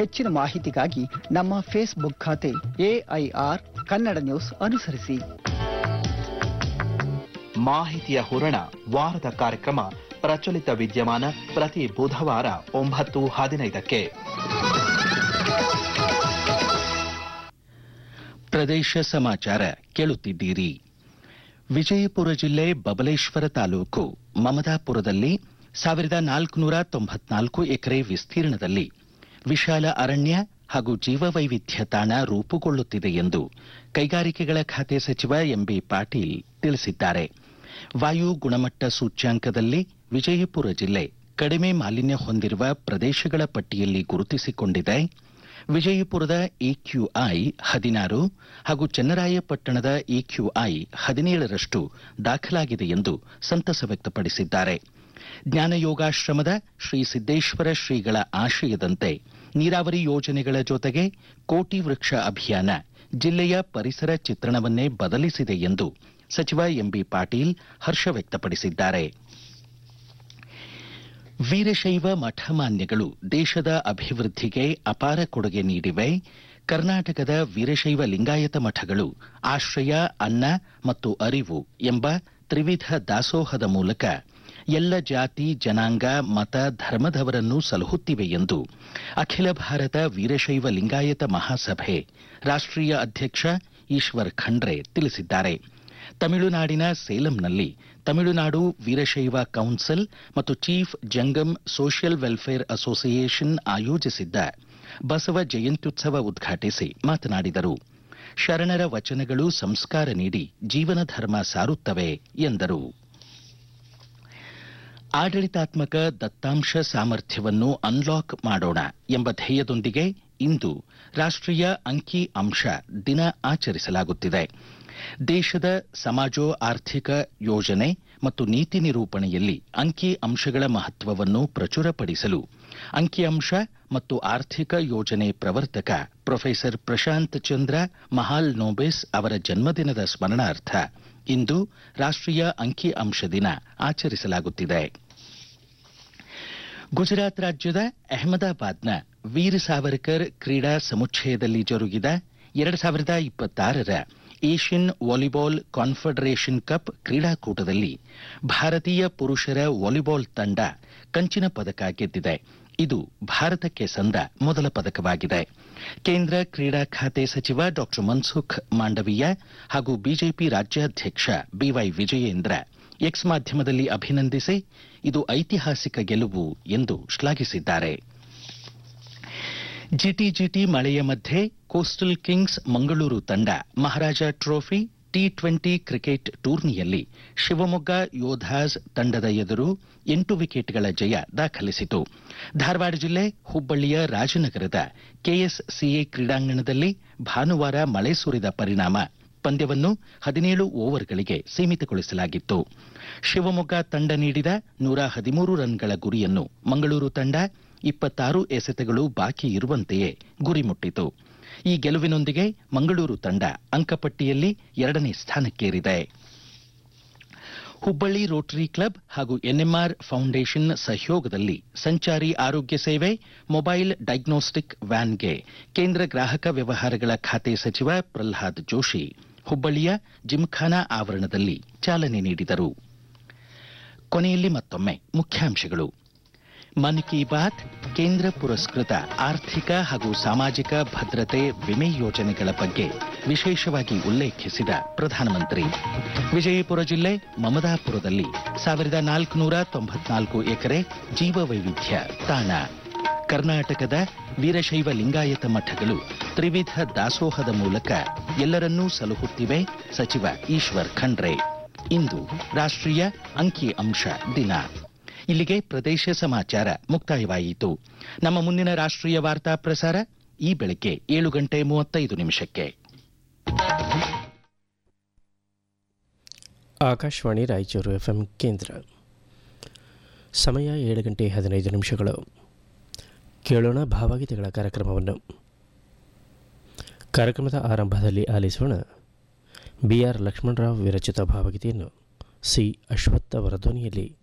ಹೆಚ್ಚಿನ ಮಾಹಿತಿಗಾಗಿ ನಮ್ಮ ಫೇಸ್ಬುಕ್ ಖಾತೆ ಎಐಆರ್ ಕನ್ನಡ ನ್ಯೂಸ್ ಅನುಸರಿಸಿ ಮಾಹಿತಿಯ ಹೂರಣ ವಾರದ ಕಾರ್ಯಕ್ರಮ ಪ್ರಚಲಿತ ವಿದ್ಯಮಾನ ಪ್ರತಿ ಬುಧವಾರ ಒಂಬತ್ತು ಹದಿನೈದಕ್ಕೆ ಪ್ರದೇಶ ಸಮಾಚಾರ ಕೇಳುತ್ತಿದ್ದೀರಿ ವಿಜಯಪುರ ಜಿಲ್ಲೆ ಬಬಲೇಶ್ವರ ತಾಲೂಕು ಮಮದಾಪುರದಲ್ಲಿ ಸಾವಿರದ ನಾಲ್ಕುನೂರ ತೊಂಬತ್ನಾಲ್ಕು ಎಕರೆ ವಿಸ್ತೀರ್ಣದಲ್ಲಿ ವಿಶಾಲ ಅರಣ್ಯ ಹಾಗೂ ಜೀವವೈವಿಧ್ಯ ತಾಣ ರೂಪುಗೊಳ್ಳುತ್ತಿದೆ ಎಂದು ಕೈಗಾರಿಕೆಗಳ ಖಾತೆ ಸಚಿವ ಎಂಬಿ ಪಾಟೀಲ್ ತಿಳಿಸಿದ್ದಾರೆ ವಾಯು ಗುಣಮಟ್ಟ ಸೂಚ್ಯಾಂಕದಲ್ಲಿ ವಿಜಯಪುರ ಜಿಲ್ಲೆ ಕಡಿಮೆ ಮಾಲಿನ್ಯ ಹೊಂದಿರುವ ಪ್ರದೇಶಗಳ ಪಟ್ಟಿಯಲ್ಲಿ ಗುರುತಿಸಿಕೊಂಡಿದೆ ವಿಜಯಪುರದ ಇಕ್ಯೂಐ ಹದಿನಾರು ಹಾಗೂ ಚನ್ನರಾಯಪಟ್ಟಣದ ಇಕ್ಯೂಐ ಹದಿನೇಳರಷ್ಟು ದಾಖಲಾಗಿದೆ ಎಂದು ಸಂತಸ ವ್ಯಕ್ತಪಡಿಸಿದ್ದಾರೆ ಜ್ಞಾನಯೋಗಾಶ್ರಮದ ಶ್ರೀ ಸಿದ್ದೇಶ್ವರ ಶ್ರೀಗಳ ಆಶಯದಂತೆ ನೀರಾವರಿ ಯೋಜನೆಗಳ ಜೊತೆಗೆ ಕೋಟಿ ವೃಕ್ಷ ಅಭಿಯಾನ ಜಿಲ್ಲೆಯ ಪರಿಸರ ಚಿತ್ರಣವನ್ನೇ ಬದಲಿಸಿದೆ ಎಂದು ಸಚಿವ ಎಂಬಿ ಪಾಟೀಲ್ ಹರ್ಷ ವ್ಯಕ್ತಪಡಿಸಿದ್ದಾರೆ ವೀರಶೈವ ಮಠಮಾನ್ಯಗಳು ದೇಶದ ಅಭಿವೃದ್ಧಿಗೆ ಅಪಾರ ಕೊಡುಗೆ ನೀಡಿವೆ ಕರ್ನಾಟಕದ ವೀರಶೈವ ಲಿಂಗಾಯತ ಮಠಗಳು ಆಶ್ರಯ ಅನ್ನ ಮತ್ತು ಅರಿವು ಎಂಬ ತ್ರಿವಿಧ ದಾಸೋಹದ ಮೂಲಕ ಎಲ್ಲ ಜಾತಿ ಜನಾಂಗ ಮತ ಧರ್ಮದವರನ್ನು ಸಲಹುತ್ತಿವೆ ಎಂದು ಅಖಿಲ ಭಾರತ ವೀರಶೈವ ಲಿಂಗಾಯತ ಮಹಾಸಭೆ ರಾಷ್ಟ್ರೀಯ ಅಧ್ಯಕ್ಷ ಈಶ್ವರ್ ಖಂಡ್ರೆ ತಿಳಿಸಿದ್ದಾರೆ ತಮಿಳುನಾಡಿನ ಸೇಲಂನಲ್ಲಿ ತಮಿಳುನಾಡು ವೀರಶೈವ ಕೌನ್ಸಿಲ್ ಮತ್ತು chief Jangam social welfare association ಆಯೋಜಿಸಿದ್ದ ಬಸವ ಜಯಂತ್ಯುತ್ಸವ ಉದ್ಘಾಟಿಸಿ ಮಾತನಾಡಿದರು ಶರಣರ ವಚನಗಳು ಸಂಸ್ಕಾರ ನೀಡಿ ಜೀವನ ಧರ್ಮ ಸಾರುತ್ತವೆ ಎಂದರು ಆಡಳಿತಾತ್ಮಕ ದತ್ತಾಂಶ ಸಾಮರ್ಥ್ಯವನ್ನು ಅನ್ಲಾಕ್ ಮಾಡೋಣ ಎಂಬ ಧ್ಯೇಯದೊಂದಿಗೆ ಇಂದು ರಾಷ್ಟ್ರೀಯ ಅಂಕಿ ಅಂಶ ದಿನ ಆಚರಿಸಲಾಗುತ್ತಿದೆ ದೇಶದ ಸಮಾಜೋ ಆರ್ಥಿಕ ಯೋಜನೆ ಮತ್ತು ನೀತಿ ನಿರೂಪಣೆಯಲ್ಲಿ ಅಂಕಿ ಅಂಶಗಳ ಮಹತ್ವವನ್ನು ಪ್ರಚುರಪಡಿಸಲು ಅಂಕಿಅಂಶ ಮತ್ತು ಆರ್ಥಿಕ ಯೋಜನೆ ಪ್ರವರ್ತಕ ಪ್ರೊಫೆಸರ್ ಪ್ರಶಾಂತ್ ಚಂದ್ರ ಮಹಾಲ್ ನೋಬೆಸ್ ಅವರ ಜನ್ಮದಿನದ ಸ್ಮರಣಾರ್ಥ ಇಂದು ರಾಷ್ಟ್ರೀಯ ಅಂಕಿ ಅಂಶ ದಿನ ಆಚರಿಸಲಾಗುತ್ತಿದೆ ಗುಜರಾತ್ ರಾಜ್ಯದ ಅಹಮದಾಬಾದ್ನ ವೀರ್ ಸಾವರ್ಕರ್ ಕ್ರೀಡಾ ಸಮುಚ್ಚಯದಲ್ಲಿ ಜರುಗಿದ ಎರಡು ಸಾವಿರದ ಇಪ್ಪತ್ತಾರರ ಏಷ್ಯನ್ ವಾಲಿಬಾಲ್ ಕಾನ್ಫೆಡರೇಷನ್ ಕಪ್ ಕ್ರೀಡಾಕೂಟದಲ್ಲಿ ಭಾರತೀಯ ಪುರುಷರ ವಾಲಿಬಾಲ್ ತಂಡ ಕಂಚಿನ ಪದಕ ಗೆದ್ದಿದೆ ಇದು ಭಾರತಕ್ಕೆ ಸಂದ ಮೊದಲ ಪದಕವಾಗಿದೆ ಕೇಂದ್ರ ಕ್ರೀಡಾ ಖಾತೆ ಸಚಿವ ಡಾ ಮನ್ಸುಖ್ ಮಾಂಡವೀಯ ಹಾಗೂ ಬಿಜೆಪಿ ರಾಜ್ಯಾಧ್ಯಕ್ಷ ಬಿವೈ ವಿಜಯೇಂದ್ರ ಎಕ್ಸ್ ಮಾಧ್ಯಮದಲ್ಲಿ ಅಭಿನಂದಿಸಿ ಇದು ಐತಿಹಾಸಿಕ ಗೆಲುವು ಎಂದು ಶ್ಲಾಘಿಸಿದ್ದಾರೆ ಜಿಟಿಜಿಟಿ ಮಳೆಯ ಮಧ್ಯೆ ಕೋಸ್ಟಲ್ ಕಿಂಗ್ಸ್ ಮಂಗಳೂರು ತಂಡ Maharaja trophy T twenty cricket ಟೂರ್ನಿಯಲ್ಲಿ ಶಿವಮೊಗ್ಗ ಯೋಧಾಸ್ ತಂಡದ ಎದುರು ಎಂಟು ವಿಕೆಟ್ಗಳ ಜಯ ದಾಖಲಿಸಿತು ಧಾರವಾಡ ಜಿಲ್ಲೆ ಹುಬ್ಬಳ್ಳಿಯ ರಾಜನಗರದ ಕೆಎಸ್ಸಿಎ ಕ್ರೀಡಾಂಗಣದಲ್ಲಿ ಭಾನುವಾರ ಮಳೆ ಸುರಿದ ಪರಿಣಾಮ ಪಂದ್ಯವನ್ನು ಹದಿನೇಳು ಓವರ್ಗಳಿಗೆ ಸೀಮಿತಗೊಳಿಸಲಾಗಿತ್ತು ಶಿವಮೊಗ್ಗ ತಂಡ ನೀಡಿದ ನೂರ ಹದಿಮೂರು ರನ್ಗಳ ಗುರಿಯನ್ನು ಮಂಗಳೂರು ತಂಡ ಇಪ್ಪತ್ತಾರು ಎಸೆತಗಳು ಬಾಕಿ ಇರುವಂತೆಯೇ ಗುರಿ ಮುಟ್ಟಿತು ಈ ಗೆಲುವಿನೊಂದಿಗೆ ಮಂಗಳೂರು ತಂಡ ಅಂಕಪಟ್ಟಿಯಲ್ಲಿ ಎರಡನೇ ಸ್ಥಾನಕ್ಕೇರಿದೆ ಹುಬ್ಬಳ್ಳಿ ರೋಟರಿ ಕ್ಲಬ್ ಹಾಗೂ ಎನ್ಎಂಆರ್ ಫೌಂಡೇಶನ್ ಸಹಯೋಗದಲ್ಲಿ ಸಂಚಾರಿ ಆರೋಗ್ಯ ಸೇವೆ ಮೊಬೈಲ್ ಡಯಾಗ್ನೋಸ್ಟಿಕ್ ವ್ಯಾನ್ಗೆ ಕೇಂದ್ರ ಗ್ರಾಹಕ ವ್ಯವಹಾರಗಳ ಖಾತೆ ಸಚಿವ ಪ್ರಲ್ಹಾದ್ ಜೋಶಿ ಹುಬ್ಬಳ್ಳಿಯ ಜಿಮ್ಖಾನಾ ಆವರಣದಲ್ಲಿ ಚಾಲನೆ ನೀಡಿದರು ಕೊನೆಯಲ್ಲಿ ಮತ್ತೊಮ್ಮೆ ಮುಖ್ಯಾಂಶಗಳು ಮನ್ ಕಿ ಬಾತ್ ಕೇಂದ್ರ ಪುರಸ್ಕೃತ ಆರ್ಥಿಕ ಹಾಗೂ ಸಾಮಾಜಿಕ ಭದ್ರತೆ ವಿಮೆ ಯೋಜನೆಗಳ ಬಗ್ಗೆ ವಿಶೇಷವಾಗಿ ಉಲ್ಲೇಖಿಸಿದ ಪ್ರಧಾನಮಂತ್ರಿ ವಿಜಯಪುರ ಜಿಲ್ಲೆ ಮಮದಾಪುರದಲ್ಲಿ ಸಾವಿರದ ನಾಲ್ಕುನೂರ ತೊಂಬತ್ನಾಲ್ಕು ಎಕರೆ ಜೀವವೈವಿಧ್ಯ ತಾಣ ಕರ್ನಾಟಕದ ವೀರಶೈವ ಲಿಂಗಾಯತ ಮಠಗಳು ತ್ರಿವಿಧ ದಾಸೋಹದ ಮೂಲಕ ಎಲ್ಲರನ್ನೂ ಸಲಹುತ್ತಿವೆ ಸಚಿವ ಈಶ್ವರ್ ಖಂಡ್ರೆ ಇಂದು ರಾಷ್ಟ್ರೀಯ ಅಂಕಿ ಅಂಶ ದಿನ ಇಲ್ಲಿಗೆ ಪ್ರದೇಶ ಸಮಾಚಾರ ಮುಕ್ತಾಯವಾಯಿತು ನಮ್ಮ ಮುಂದಿನ ರಾಷ್ಟ್ರೀಯ ವಾರ್ತಾ ಪ್ರಸಾರ ಈ ಬೆಳಗ್ಗೆ ಏಳು ಗಂಟೆ ಮೂವತ್ತೈದು ನಿಮಿಷಕ್ಕೆ ಆಕಾಶವಾಣಿ ರಾಯಚೂರು ಎಫ್ಎಂ ಕೇಂದ್ರ ಸಮಯ ಏಳು ಗಂಟೆ ಹದಿನೈದು ನಿಮಿಷಗಳು ಕೇಳೋಣ ಭಾವಗೀತೆಗಳ ಕಾರ್ಯಕ್ರಮವನ್ನು ಕಾರ್ಯಕ್ರಮದ ಆರಂಭದಲ್ಲಿ ಆಲಿಸೋಣ ಬಿ ಆರ್ ಲಕ್ಷ್ಮಣರಾವ್ ವಿರಚಿತ ಭಾವಗೀತೆಯನ್ನು ಸಿ ಅಶ್ವತ್ಥ ಅವರ ಧ್ವನಿಯಲ್ಲಿ